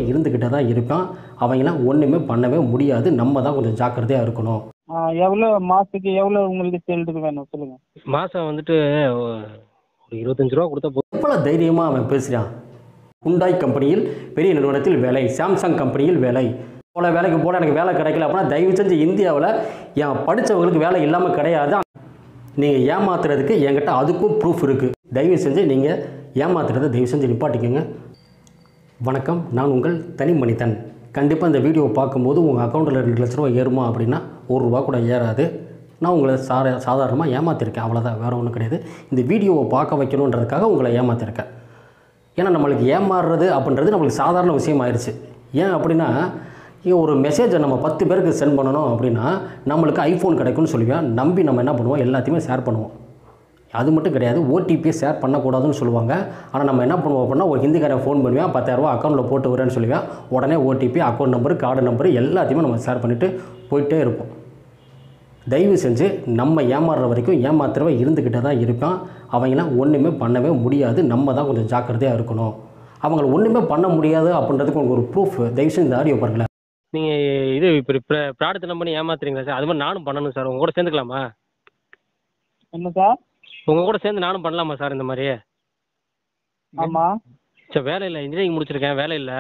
ஏமாத்திரவன் இருந்துக்கிட்டே தான் இருப்பான் அவங்களாம் ஒன்றுமே பண்ணவே முடியாது நம்ம தான் கொஞ்சம் ஜாக்கிரதையாக இருக்கணும் ஆ எவ்வளோ மாதத்துக்கு எவ்வளோ உங்களுக்கு சேலரி வேணும் சொல்லுங்கள் மாதம் வந்துட்டு ஒரு இருபத்தஞ்சு ரூபா கொடுத்தா போதும் எவ்வளோ தைரியமாக அவன் பேசுகிறான் ஹுண்டாய் கம்பெனியில் பெரிய நிறுவனத்தில் வேலை சாம்சங் கம்பெனியில் வேலை போல வேலைக்கு போல எனக்கு வேலை கிடைக்கல அப்படின்னா தயவு செஞ்சு இந்தியாவில் என் படித்தவங்களுக்கு வேலை இல்லாமல் கிடையாது நீங்கள் ஏமாத்துறதுக்கு என்கிட்ட அதுக்கும் ப்ரூஃப் இருக்குது தயவு செஞ்சு நீங்கள் ஏமாத்துறதை தயவு செஞ்சு நிப்பாட்டிக்கோங்க வணக்கம் நான் உங்கள் தனி மனிதன் கண்டிப்பாக இந்த வீடியோவை பார்க்கும்போது உங்கள் அக்கௌண்ட்டில் ரெண்டு லட்ச ரூபா ஏறுமா அப்படின்னா ஒரு ரூபா கூட ஏறாது நான் உங்களை சார சாதாரணமாக ஏமாற்றிருக்கேன் அவ்வளோதான் வேறு ஒன்றும் கிடையாது இந்த வீடியோவை பார்க்க வைக்கணுன்றதுக்காக உங்களை ஏமாற்றிருக்கேன் ஏன்னா நம்மளுக்கு ஏமாறுறது அப்படின்றது நம்மளுக்கு சாதாரண விஷயம் ஆயிடுச்சு ஏன் அப்படின்னா இங்க ஒரு மெசேஜை நம்ம பத்து பேருக்கு சென்ட் பண்ணணும் அப்படின்னா நம்மளுக்கு ஐஃபோன் கிடைக்கும்னு சொல்லுவேன் நம்பி நம்ம என்ன பண்ணுவோம் எல்லாத்தையுமே ஷேர் பண்ணுவோம் அது மட்டும் கிடையாது ஓடிபியை ஷேர் பண்ணக்கூடாதுன்னு சொல்லுவாங்க ஆனால் நம்ம என்ன பண்ணுவோம் அப்படின்னா ஒரு ஹிந்திக்காரன் ஃபோன் பண்ணுவேன் பத்தாயிரரூபா அக்கௌண்ட்டில் போட்டு வரேன்னு சொல்லுவேன் உடனே OTP account number card number எல்லாத்தையுமே நம்ம ஷேர் பண்ணிவிட்டு போயிட்டே இருப்போம் தயவு செஞ்சு நம்ம ஏமாறுற வரைக்கும் ஏமாத்துறவன் இருந்துக்கிட்டே தான் இருப்பான் அவங்களாம் ஒன்றுமே பண்ணவே முடியாது நம்ம தான் கொஞ்சம் ஜாக்கிரதையாக இருக்கணும் அவங்கள ஒன்றுமே பண்ண முடியாது அப்படின்றதுக்கு உங்களுக்கு ஒரு ப்ரூஃப் தயவு செஞ்சு இந்த ஆடியோ பாருங்களேன் நீங்கள் இது இப்போ ப்ராடக்ட் நம்பி ஏமாத்துறீங்களா சார் அது மாதிரி நானும் பண்ணணும் சார் உங்கள் கூட சேர்ந்துக்கலாமா என்ன சார் உங்கள் கூட சேர்ந்து நானும் பண்ணலாமா சார் இந்த மாதிரி ஆமாம் சார் வேலை இல்லை இன்ஜினியரிங் முடிச்சிருக்கேன் வேலை இல்லை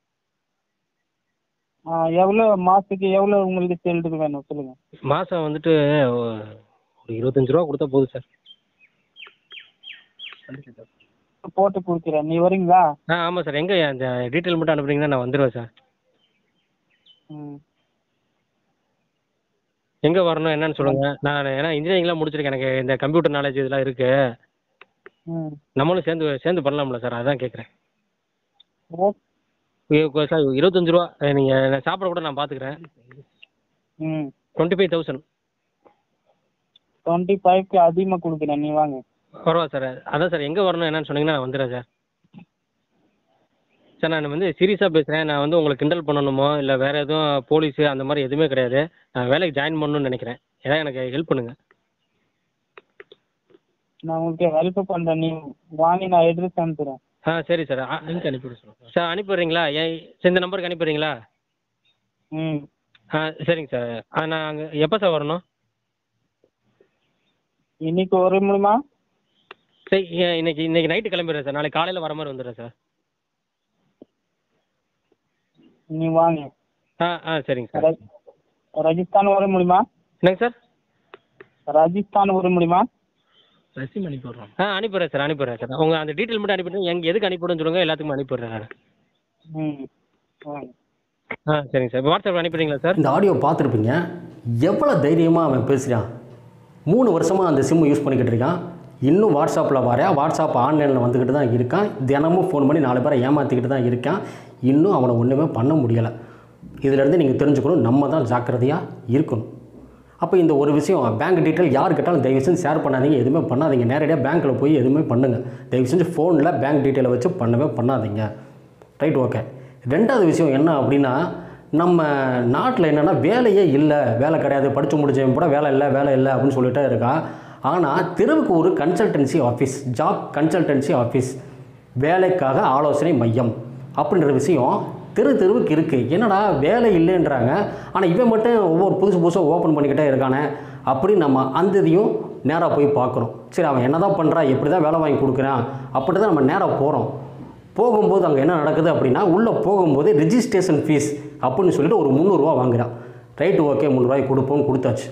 ஆ எவ்வளோ மாதத்துக்கு எவ்வளோ உங்களுக்கு சேலரி வேணும் சொல்லுங்கள் மாதம் வந்துட்டு ஒரு இருபத்தஞ்சு ரூபா கொடுத்தா போதும் சார் போட்டு கொடுக்குறேன் நீ வரீங்களா ஆ ஆமாம் சார் எங்கே அந்த டீட்டெயில் மட்டும் அனுப்புறீங்கன்னா நான் வந்துடுவேன் சார் ம் எங்கே வரணும் என்னன்னு சொல்லுங்கள் நான் ஏன்னா இன்ஜினியரிங்லாம் முடிச்சிருக்கேன் எனக்கு இந்த கம்ப்யூட்டர் நாலேஜ் இதெல்லாம் இருக்குது ம் நம்மளும் சேர்ந்து சேர்ந்து பண்ணலாம்ல சார் அதான் கேட்குறேன் ஓ சார் இருபத்தஞ்சு ரூபா நீங்கள் சாப்பிட கூட நான் பார்த்துக்கிறேன் ம் டுவெண்ட்டி ஃபைவ் தௌசண்ட் டுவெண்ட்டி ஃபைவ்க்கு அதிகமாக கொடுக்குறேன் நீ வாங்க பரவாயில்ல சார் அதான் சார் எங்கே வரணும் என்னன்னு சொன்னீங்கன்னா நான் வந்துடுறேன் சார் சார் நான் வந்து சீரியஸாக பேசுகிறேன் நான் வந்து உங்களை கிண்டல் பண்ணணுமோ இல்லை வேறு எதுவும் போலீஸு அந்த மாதிரி எதுவுமே கிடையாது நான் வேலைக்கு ஜாயின் பண்ணணும்னு நினைக்கிறேன் ஏதாவது எனக்கு ஹெல்ப் பண்ணுங்கள் நான் உங்களுக்கு ஹெல்ப் பண்ணுறேன் நீ வாங்கி நான் அட்ரஸ் அனுப்புகிறேன் ஆ சரி சார் லிங்க் அனுப்பிவிட சொல்லுங்கள் சார் அனுப்பிடுறீங்களா ஏன் சரி, இந்த நம்பருக்கு அனுப்பிடுறீங்களா ம் ஆ சரிங்க சார் ஆ நான் அங்கே எப்போ சார் வரணும் இன்னைக்கு வர முடியுமா சரி ஏ- இன்னைக்கு இன்னைக்கு நைட்டு கிளம்பிடுறேன் சார் நாளைக்கு காலையில் வர மாதிரி வந்துடுறேன் சார் நீ வாங்க ஆ ஆ சரிங்க சார் ர- ராஜஸ்தான் வர முடியுமா என்னங்க சார் ராஜஸ்தான் வர முடியுமா ரெசிம் அனுப்பிடுறோம் ஆ அனுப்பிடுறேன் சார் அனுப்பிடுறேன் சார் உங்கள் அந்த டீட்டெயில் மட்டும் அனுப்பிடுங்க எங்க எதுக்கு அனுப்பிவிடுன்னு சொல்லுங்கள் எல்லாத்துக்கும் அனுப்பிடுறேன் நான் ம் வாங்க ஆ சரிங்க சார் இப்போ வாட்ஸ்அப் அனுப்பிடுறீங்களா சார் இந்த ஆடியோ பார்த்துருப்பீங்க எவ்வளோ தைரியமாக அவன் பேசுகிறான் மூணு வருஷமாக அந்த சிம்மு யூஸ் பண்ணிக்கிட்டு இருக்கான் இன்னும் வாட்ஸ்அப்பில் வரேன் வாட்ஸ்அப் ஆன்லைனில் வந்துக்கிட்டு தான் இருக்கான் தினமும் ஃபோன் பண்ணி நாலு பேரை ஏமாற்றிக்கிட்டு தான் இருக்கான் இன்னும் அவனை ஒன்றுமே பண்ண முடியலை இதிலேருந்து நீங்கள் தெரிஞ்சுக்கணும் நம்ம தான் ஜாக்கிரதையாக இருக்கணும் அப்போ இந்த ஒரு விஷயம் பேங்க் டீட்டெயில் யார் கேட்டாலும் தயவு செஞ்சு ஷேர் பண்ணாதீங்க எதுவுமே பண்ணாதீங்க நேரடியாக பேங்க்கில் போய் எதுவுமே பண்ணுங்கள் தயவு செஞ்சு ஃபோனில் பேங்க் டீட்டெயிலை வச்சு பண்ணவே பண்ணாதீங்க ரைட் ஓகே ரெண்டாவது விஷயம் என்ன அப்படின்னா நம்ம நாட்டில் என்னென்னா வேலையே இல்லை வேலை கிடையாது படித்து முடிச்சவன் கூட வேலை இல்லை வேலை இல்லை அப்படின்னு சொல்லிட்டே இருக்கான் ஆனால் தெருவுக்கு ஒரு consultancy office job consultancy office வேலைக்காக ஆலோசனை மையம் அப்படின்ற விஷயம் தெரு தெருவுக்கு இருக்குது என்னடா வேலை இல்லைன்றாங்க ஆனால் இவன் மட்டும் ஒவ்வொரு புதுசு புதுசாக ஓப்பன் பண்ணிக்கிட்டே இருக்கானே அப்படின்னு நம்ம அந்த இதையும் நேராக போய் பார்க்குறோம் சரி அவன் என்ன தான் பண்ணுறான் எப்படி தான் வேலை வாங்கி கொடுக்குறான் அப்படி தான் நம்ம நேராக போகிறோம் போகும்போது அங்கே என்ன நடக்குது அப்படின்னா உள்ளே போகும்போது ரெஜிஸ்ட்ரேஷன் ஃபீஸ் அப்படின்னு சொல்லிட்டு ஒரு முந்நூறுரூவா வாங்குறான் ரைட்டு ஓகே முந்நூறுரூவாய்க்கு கொடுப்போம்னு கொடுத்தாச்சு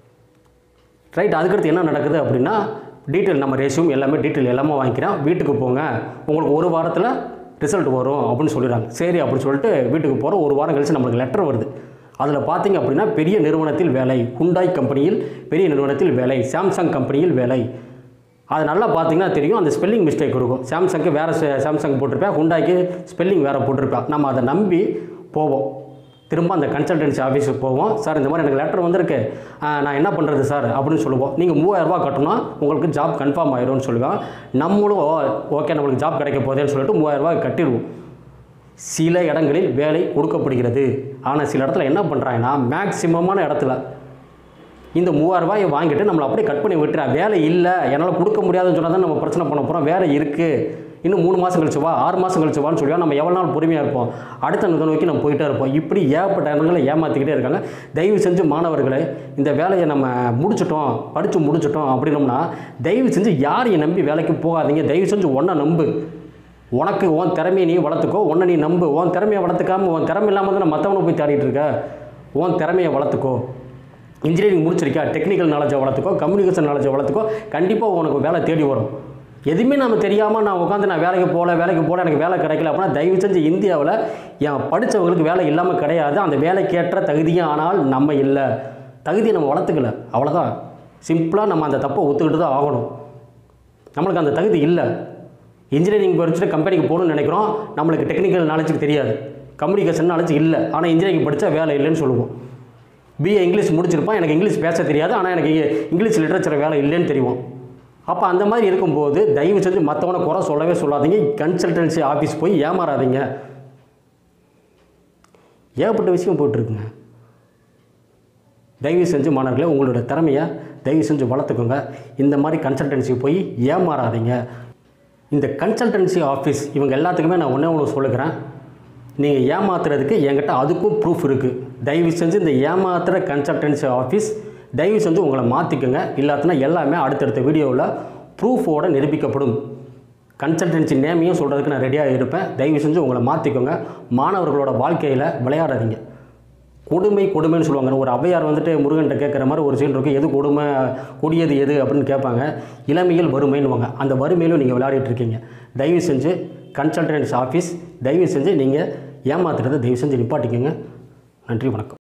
ரைட் அதுக்கடுத்து என்ன நடக்குது அப்படின்னா டீட்டெயில் நம்ம ரெஸ்யூம் எல்லாமே டீட்டெயில் எல்லாமே வாங்கிக்கிறோம் வீட்டுக்கு போங்க உங்களுக்கு ஒரு வாரத்தில் ரிசல்ட் வரும் அப்படின்னு சொல்லிடுறாங்க சரி அப்படின்னு சொல்லிட்டு வீட்டுக்கு போகிறோம் ஒரு வாரம் கழிச்சு நம்மளுக்கு லெட்டர் வருது அதில் பார்த்தீங்க அப்படின்னா பெரிய நிறுவனத்தில் வேலை ஹுண்டாய் கம்பெனியில் பெரிய நிறுவனத்தில் வேலை சாம்சங் கம்பெனியில் வேலை அது நல்லா பார்த்தீங்கன்னா தெரியும் அந்த ஸ்பெல்லிங் மிஸ்டேக் இருக்கும் சாம்சங்க்கு வேறு சாம்சங் போட்டிருப்பேன் ஹுண்டாய்க்கு ஸ்பெல்லிங் வேறு போட்டிருப்பேன் நம்ம அதை நம்பி போவோம் திரும்ப அந்த கன்சல்டன்சி ஆஃபீஸுக்கு போவோம் சார் இந்த மாதிரி எனக்கு லெட்டர் வந்திருக்கு ஆ, நான் என்ன பண்ணுறது சார் அப்படின்னு சொல்லுவோம் நீங்கள் மூவாயிரரூபா கட்டணும் உங்களுக்கு ஜாப் கன்ஃபார்ம் ஆயிரும்னு சொல்லுவோம் நம்மளும் ஓகே நம்மளுக்கு ஜாப் கிடைக்க போதேன்னு சொல்லிட்டு மூவாயிரரூபா கட்டிடுவோம் சில இடங்களில் வேலை கொடுக்கப்படுகிறது ஆனால் சில இடத்துல என்ன பண்ணுறாங்கன்னா மேக்சிமமான இடத்துல இந்த மூவாயிரம் ரூபாயை வாங்கிட்டு நம்மளை அப்படியே கட் பண்ணி விட்டுறா வேலை இல்லை என்னால் கொடுக்க முடியாதுன்னு சொன்னால் தான் நம்ம பிரச்சனை பண்ண போகிறோம் வேலை இருக்குது இன்னும் மூணு மாதம் கழிச்சு வா ஆறு மாதம் கழிச்சு வான்னு சொல்லுவா நம்ம எவ்வளோ நாள் பொறுமையாக இருப்போம் அடுத்த நிலை நோக்கி நம்ம போயிட்டே இருப்போம் இப்படி ஏகப்பட்ட இடங்களை ஏமாற்றிக்கிட்டே இருக்காங்க தயவு செஞ்சு மாணவர்களே இந்த வேலையை நம்ம முடிச்சிட்டோம் படித்து முடிச்சிட்டோம் அப்படின்னோம்னா தயவு செஞ்சு யாரையும் நம்பி வேலைக்கு போகாதீங்க தயவு செஞ்சு ஒன்றை நம்பு உனக்கு உன் திறமையை நீ வளர்த்துக்கோ உன்னை நீ நம்பு உன் திறமையை வளர்த்துக்காம உன் திறமை இல்லாமல் தான் மற்றவனை போய் தேடிட்டு இருக்க உன் திறமையை வளர்த்துக்கோ இன்ஜினியரிங் முடிச்சிருக்கா டெக்னிக்கல் நாலேஜை வளர்த்துக்கோ கம்யூனிகேஷன் நாலேஜை வளர்த்துக்கோ கண்டிப்பாக உனக்கு வேலை தேடி வரும் எதுவுமே நம்ம தெரியாமல் நான் உட்காந்து நான் வேலைக்கு போகல வேலைக்கு போகல எனக்கு வேலை கிடைக்கல அப்படின்னா தயவு செஞ்சு இந்தியாவில் என் படித்தவங்களுக்கு வேலை இல்லாமல் கிடையாது அந்த வேலைக்கேற்ற தகுதியும் ஆனால் நம்ம இல்லை தகுதியை நம்ம வளர்த்துக்கல அவ்வளோதான் சிம்பிளாக நம்ம அந்த தப்பை ஒத்துக்கிட்டு தான் ஆகணும் நம்மளுக்கு அந்த தகுதி இல்லை இன்ஜினியரிங் படிச்சுட்டு கம்பெனிக்கு போகணும்னு நினைக்கிறோம் நம்மளுக்கு டெக்னிக்கல் நாலேஜுக்கு தெரியாது கம்யூனிகேஷன் நாலேஜ் இல்லை ஆனால் இன்ஜினியரிங் படித்தா வேலை இல்லைன்னு சொல்லுவோம் பிஏ இங்கிலீஷ் முடிச்சிருப்பான் எனக்கு இங்கிலீஷ் பேச தெரியாது ஆனால் எனக்கு இங்க இங்கிலீஷ் லிட்ரேச்சர் வேலை இல்லைன்னு தெரியும் அப்போ அந்த மாதிரி இருக்கும்போது தயவு செஞ்சு மற்றவனை குறை சொல்லவே சொல்லாதீங்க கன்சல்டன்சி ஆஃபீஸ் போய் ஏமாறாதீங்க ஏகப்பட்ட விஷயம் போயிட்டுருக்குங்க தயவு செஞ்சு மாணவர்களே உங்களோட திறமையை தயவு செஞ்சு வளர்த்துக்கோங்க இந்த மாதிரி கன்சல்டன்சி போய் ஏமாறாதீங்க இந்த கன்சல்டன்சி ஆஃபீஸ் இவங்க எல்லாத்துக்குமே நான் ஒன்றே ஒன்று சொல்லுகிறேன் நீங்கள் ஏமாத்துறதுக்கு என்கிட்ட அதுக்கும் ப்ரூஃப் இருக்குது தயவு செஞ்சு இந்த ஏமாத்துகிற கன்சல்டன்சி ஆஃபீஸ் தயவு செஞ்சு உங்களை மாற்றிக்கோங்க இல்லாட்டினா எல்லாமே அடுத்தடுத்த வீடியோவில் ப்ரூஃபோட நிரூபிக்கப்படும் கன்சல்டன்சி நேமையும் சொல்கிறதுக்கு நான் ரெடியாக இருப்பேன் தயவு செஞ்சு உங்களை மாற்றிக்கோங்க மாணவர்களோட வாழ்க்கையில் விளையாடாதீங்க கொடுமை கொடுமைன்னு சொல்லுவாங்க ஒரு ஔவையார் வந்துட்டு முருகன்கிட்ட கேட்குற மாதிரி ஒரு சீன் இருக்குது எது கொடுமை கொடியது எது அப்படின்னு கேட்பாங்க இளமையில் வறுமைன்னுவாங்க அந்த வறுமையிலும் நீங்கள் விளையாடிட்டு இருக்கீங்க தயவு செஞ்சு கன்சல்டன்ஸ் ஆஃபீஸ் தயவு செஞ்சு நீங்கள் ஏமாத்துறதை தயவு செஞ்சு நிப்பாட்டிக்கோங்க நன்றி வணக்கம்